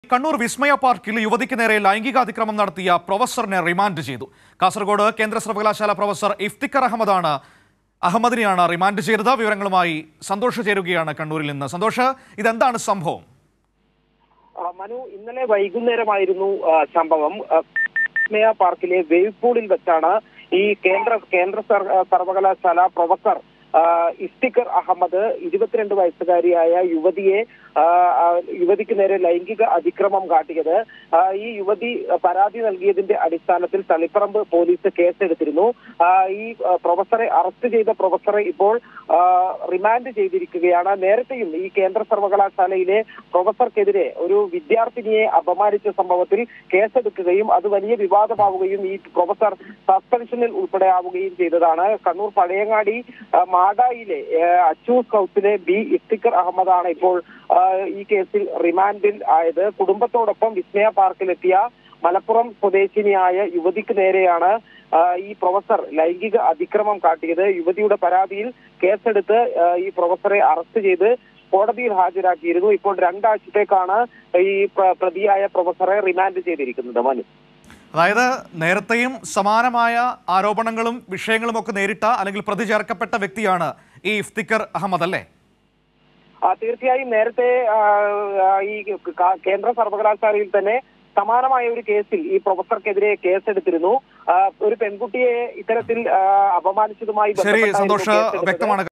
കണ്ണൂർ വിസ്മയ പാർക്കിൽ യുവതിക്ക് നേരെ ലൈംഗിക അതിക്രമം നടത്തിയ പ്രൊഫസറിനെ റിമാൻഡ് ചെയ്തു കാസർഗോഡ് കേന്ദ്ര സർവകലാശാല പ്രൊഫസർ ഇഫ്തിഖർ അഹമ്മദാണ് അഹമ്മദിനെയാണ് റിമാൻഡ് ചെയ്തത് വിവരങ്ങളുമായി സന്തോഷ് ചേരുകയാണ് കണ്ണൂരിൽ നിന്ന് സന്തോഷ് ഇതെന്താണ് സംഭവം ആ, മനു ഇന്നലെ വൈകുന്നേരമായിരുന്നു ആ, സംഭവം ആ, വിസ്മയ പാർക്കിലെ വേവ് പൂളിൽ വെച്ചാണ് ഈ കേന്ദ്ര കേന്ദ്ര സർ- സർവകലാശാല പ്രൊഫസർ ആ, ഇഫ്തിഖർ അഹമ്മദ് ഇരുപത്തിരണ്ട് വയസ്സുകാരിയായ യുവതിയെ ആ, ആ, യുവതിക്ക് നേരെ ലൈംഗിക അതിക്രമം കാട്ടിയത് ആ, ഈ യുവതി പരാതി നൽകിയതിന്റെ അടിസ്ഥാനത്തിൽ തളിപ്പറമ്പ് പോലീസ് കേസെടുത്തിരുന്നു ആ, ഈ ആ, പ്രൊഫസറെ അറസ്റ്റ് ചെയ്ത പ്രൊഫസറെ ഇപ്പോൾ ആ, റിമാൻഡ് ചെയ്തിരിക്കുകയാണ് നേരത്തെയും ഈ കേന്ദ്ര സർവകലാശാലയിലെ പ്രൊഫസർക്കെതിരെ ഒരു വിദ്യാർത്ഥിനിയെ അപമാനിച്ച സംഭവത്തിൽ കേസെടുക്കുകയും അത് വലിയ വിവാദമാവുകയും ഈ പ്രൊഫസർ സസ്പെൻഷനിൽ ഉൾപ്പെടെ ആവുകയും ചെയ്തതാണ് കണ്ണൂർ പഴയങ്ങാടി ആ, മാടായിലെ ആ, അച്ചൂസ് ഹൗസിലെ ബി ഇഫ്തിഖർ അഹമ്മദാണ് ഇപ്പോൾ ആ, ഈ കേസിൽ റിമാൻഡിൽ ആയത് കുടുംബത്തോടൊപ്പം വിസ്മയ പാർക്കിലെത്തിയ മലപ്പുറം സ്വദേശിനിയായ യുവതിക്ക് നേരെയാണ് ആ, ഈ പ്രൊഫസർ ലൈംഗിക അതിക്രമം കാട്ടിയത് യുവതിയുടെ പരാതിയിൽ കേസെടുത്ത് ആ, ഈ പ്രൊഫസറെ അറസ്റ്റ് ചെയ്ത് കോടതിയിൽ ഹാജരാക്കിയിരുന്നു ഇപ്പോൾ രണ്ടാഴ്ചത്തേക്കാണ് ഈ പ്ര- പ്രതിയായ പ്രൊഫസറെ റിമാൻഡ് ചെയ്തിരിക്കുന്നത് മനു അതായത് നേരത്തെയും സമാനമായ ആരോപണങ്ങളും വിഷയങ്ങളും ഒക്കെ നേരിട്ട അല്ലെങ്കിൽ പ്രതി ചേർക്കപ്പെട്ട വ്യക്തിയാണ് ഈ ഇഫ്തിഖർ അഹമ്മദ് അല്ലേ ആ, തീർച്ചയായും നേരത്തെ ആ, ആ, ഈ ക- കേന്ദ്ര സർവകലാശാലയിൽ തന്നെ സമാനമായ ഒരു കേസിൽ ഈ പ്രൊഫസർക്കെതിരെ കേസെടുത്തിരുന്നു ആ, ഒരു പെൺകുട്ടിയെ ഇത്തരത്തിൽ ആ, അപമാനിച്ചതുമായി ശരി ബന്ധപ്പെട്ടായിരുന്നു സന്തോഷ് കേസെടുത്തത്. വ്യക്തമാണ്